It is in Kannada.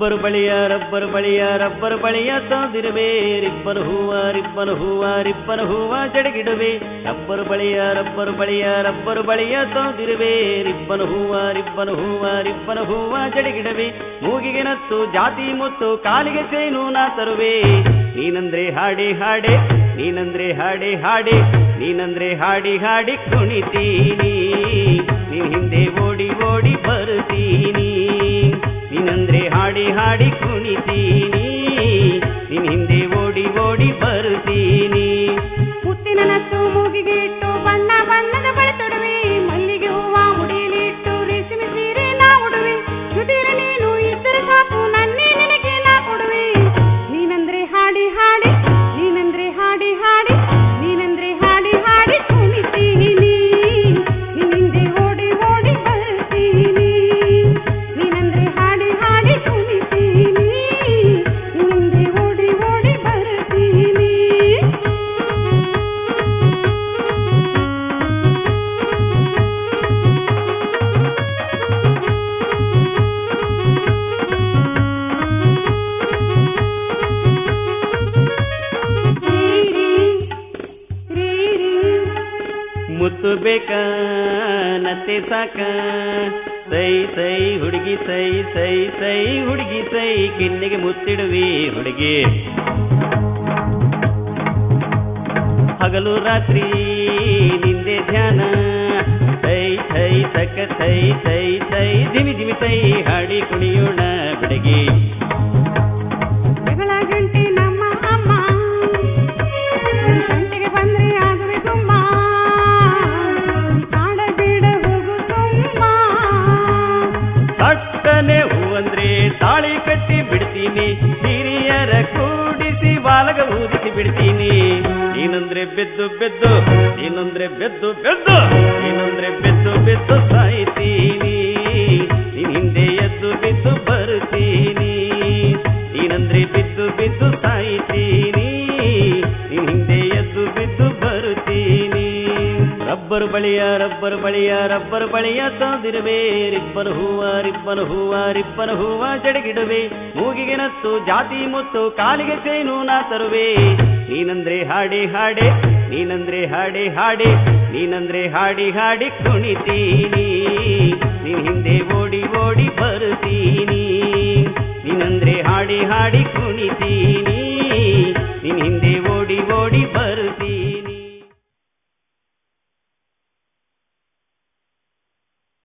ರಬ್ಬರು ಬಳಿಯ ರಬ್ಬರು ಬಳಿಯ ರಬ್ಬರು ಬಳಿಯ ತಂದಿರುವೆ ರಿಬ್ಬನ ಹೂವ ರಿಬ್ಬನ ಹೂವ ರಿಬ್ಬನ ಹೂವ ಜಡಗಿಡುವೆ ರಬ್ಬರು ಬಳಿಯ ರಬ್ಬರು ಬಳಿಯ ರಬ್ಬರು ಬಳಿಯ ತಂದಿರುವೆ ರಿಬ್ಬನ ಹೂವ ರಿಬ್ಬನ ಹೂವ ರಿಬ್ಬನ ಹೂವ ಜಡಗಿಡವೆ ಮೂಗಿಗೆ ನತ್ತು ಜಾತಿ ಮುತ್ತು ಕಾಲಿಗೆ ಚೈನು ನಾ ತರುವೆ ನೀನಂದ್ರೆ ಹಾಡಿ ಹಾಡೆ ನೀನಂದ್ರೆ ಹಾಡಿ ಹಾಡಿ ನೀನಂದ್ರೆ ಹಾಡಿ ಹಾಡಿ ಕುಣಿತೀನಿ ನೀನ್ ಹಿಂದೆ ಓಡಿ ಓಡಿ ಬರ್ತೀನಿ ನೀನಂದ್ರೆ ಹಾಡಿ ಹಾಡಿ ಕುಣಿತೀನಿ ನಿನ್ ಹಿಂದೆ ಓಡಿ ಓಡಿ ಬರ್ತೀನಿ ಮುತ್ತಿನ ನತ್ತು ಮೂಗಿಗೆ ಇಟ್ಟು ಬಣ್ಣ ಬಣ್ಣದ ಬಳೆ ತೊಡುವೆ ಮಲ್ಲಿಗೆ ಹೂವ ಮುಡಿಯಲ್ಲಿ ಇಟ್ಟು ರೇಷ್ಮೆ ಸೀರೆ ನಾ ಉಡುವೆ ಜೊತೆರ ನೀನು ಇದ್ದರೆ ಸಾಕು ನನ್ನೇ ನಿನಗೆ ನಾ ಕೊಡುವೆ ನೀನಂದ್ರೆ ಹಾಡಿ ಹಾಡಿ ನೀನಂದ್ರೆ ಹಾಡಿ ಹಾಡಿ ನೀನಂದ್ರೆ ಹಾಡಿ ಹಾಡಿ ಕುಣಿತೀನಿ ನಿನ್ ಹಿಂದೆ ಓಡಿ ಓಡಿ ಬರ್ತೀನಿ ನೀನಂದ್ರೆ ಹಾಡಿ ಹಾಡಿ ಕುಣಿತೀನಿ ನಿನ್ ಹಿಂದೆ ಓಡಿ ಓಡಿ ಬರ್ತೀನಿ ಮುತ್ತು ಬೇಕ ನತ್ತೆ ಸಾಕ ಸೈ ಸೈ ಹುಡುಗಿ ಸೈ ಸೈ ಸೈ ಹುಡುಗಿ ಸೈ ಕಿನ್ನಿಗೆ ಮುತ್ತಿಡುವಿ ಹುಡುಗಿ ಹಗಲು ರಾತ್ರಿ ನಿಂದೆ ಧ್ಯಾನ ಸೈ ಸೈ ಸಕ ಸೈ ಸೈ ಸೈ ಧಿಮಿ ಧಿಮಿ ಸೈ ಹಾಡಿ ಕುಣಿಯೋಣ ಬೆಳಗ್ಗೆ ಜಗಳ ಗಂಟೆ ನಮ್ಮ ಅಮ್ಮ ನನ್ ಗಂಟೆಗೆ ಬಂದ್ರೆ ಆಗುವೆ ತುಂಬ ಆಡಬೇಡ ಹೋಗು ತುಂಬ ತಟ್ಟನೆ ಹೂವಂದ್ರೆ ತಾಳಿ ಕಟ್ಟಿ ಬಿಡ್ತೀನಿ ಹಿರಿಯರ ಕೂಡಿಸಿ ಬಾಲಗ ಊದಿಸಿ ಬಿಡ್ತೀನಿ ನೀನಂದ್ರೆ ಬೆದ್ದು ಬೆದ್ದು ನೀನಂದ್ರೆ ಬೆದ್ದು ಬೆದ್ದು ನೀನಂದ್ರೆ ಬೆದ್ದು ಬೆದ್ದು ಸಾಯ್ತೀನಿ ನೀನ್ ಹಿಂದೆ ಎದ್ದು ಬಿದ್ದು ಬರ್ತೀನಿ ನೀನಂದ್ರೆ ಬಿದ್ದು ಬಿದ್ದು ಸಾಯ್ತೀನಿ ನೀನ್ ಹಿಂದೆ ಎದ್ದು ಬಿದ್ದು ಬರುತ್ತೀನಿ ರಬ್ಬರು ಬಳಿಯ ರಬ್ಬರು ಬಳಿಯ ರಬ್ಬರು ಬಳಿಯ ತಂದಿರುವೆ ರಿಬ್ಬನ ಹೂವ ರಿಬ್ಬನ ಹೂವ ರಿಬ್ಬನ ಹೂವ ಜಡಗಿಡುವೆ ಮೂಗಿಗೆ ನತ್ತು ಜಾತಿ ಮುತ್ತು ಕಾಲಿಗೆ ಚೈನು ನಾ ತರುವೆ ನೀನಂದ್ರೆ ಹಾಡಿ ಹಾಡೆ ನೀನಂದ್ರೆ ಹಾಡಿ ಹಾಡಿ ನೀನಂದ್ರೆ ಹಾಡಿ ಹಾಡಿ ಕುಣಿತೀನಿ ನೀನ್ ಹಿಂದೆ ಓಡಿ ಓಡಿ ಬರ್ತೀನಿ ನೀನಂದ್ರೆ ಹಾಡಿ ಹಾಡಿ ಕುಣಿತೀನಿ